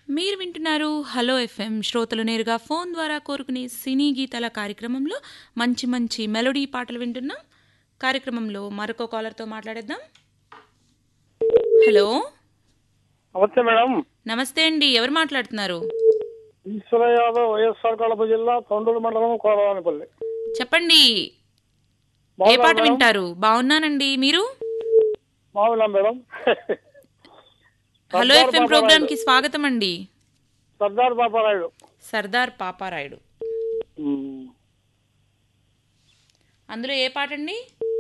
మీరు వింటున్నారు hello FM శ్రోతలు నేరుగా ఫోన్ ద్వారా కోరుకునే సినీ గీతాల కార్యక్రమంలో మంచి మంచి మెలోడీ పాటలు వింటున్నాం కార్యక్రమంలో మరొక కాలర్తో మాట్లాడేద్దాం హలో నమస్తే మేడం నమస్తే అండి ఎవరు మాట్లాడుతున్నారు ఈశ్వర యాదవ్ వైఎస్ఆర్ కడప జిల్లా తొండూరు మండలం కోరవానిపల్లి చెప్పండి ఏ బాగున్నారా పాట మేడం? వింటారు బాగున్నానండి మీరు బాగున్నాం madam hello Sardar FM Babarayudu. Program కి స్వాగతం అండి సర్దార్ బాబారాయుడు సర్దార్ పాపారాయుడు అందులో ఏ పాట అండి